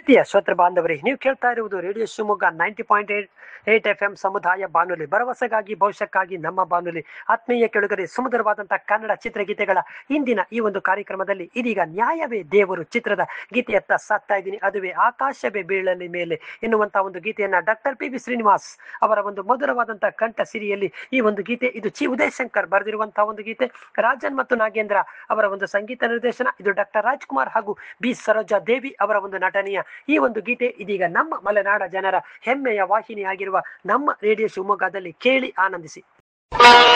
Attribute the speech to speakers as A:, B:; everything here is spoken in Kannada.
A: ಪ್ರೀತಿಯ ಶ್ರೋತೃ ಬಾಂಧವರೇ ನೀವು ಕೇಳ್ತಾ ಇರುವುದು radio Shivamogga ninety point eight eight F M ಸಮುದಾಯ ಬಾನುಲಿ ಭರವಸೆಗಾಗಿ ಭವಿಷ್ಯಕ್ಕಾಗಿ ನಮ್ಮ ಬಾನುಲಿ ಆತ್ಮೀಯ ಕೆಳಗರೆ ಸುಮಧುರವಾದಂತಹ ಕನ್ನಡ ಚಿತ್ರಗೀತೆಗಳ ಇಂದಿನ ಈ ಒಂದು ಕಾರ್ಯಕ್ರಮದಲ್ಲಿ ಇದೀಗ ನ್ಯಾಯವೇ ದೇವರು ಚಿತ್ರದ ಗೀತೆಯತ್ತ ಸಾಕ್ತಾ ಇದ್ದೀನಿ ಅದುವೇ ಆಕಾಶವೇ ಬೀಳಲಿ ಮೇಲೆ ಎನ್ನುವಂತಹ ಒಂದು ಗೀತೆಯನ್ನ ಡಾಕ್ಟರ್ ಪಿ ಬಿ ಶ್ರೀನಿವಾಸ್ ಅವರ ಒಂದು ಮಧುರವಾದಂತಹ ಕಂಠ ಸಿರಿಯಲ್ಲಿ ಈ ಒಂದು ಗೀತೆ ಇದು ಚಿ ಉದಯ್ ಶಂಕರ್ ಬರೆದಿರುವಂತಹ ಒಂದು ಗೀತೆ ರಾಜನ್ ಮತ್ತು ನಾಗೇಂದ್ರ ಅವರ ಒಂದು ಸಂಗೀತ ನಿರ್ದೇಶನ ಇದು ಡಾಕ್ಟರ್ ರಾಜ್ಕುಮಾರ್ ಹಾಗೂ ಬಿ ಸರೋಜಾ ದೇವಿ ಅವರ ಒಂದು ನಟನೆಯ ಈ ಒಂದು ಗೀತೆ ಇದೀಗ ನಮ್ಮ ಮಲೆನಾಡ ಜನರ ಹೆಮ್ಮೆಯ ವಾಹಿನಿ ಆಗಿರುವ ನಮ್ಮ ರೇಡಿಯೋ ಶಿವಮೊಗ್ಗದಲ್ಲಿ ಕೇಳಿ ಆನಂದಿಸಿ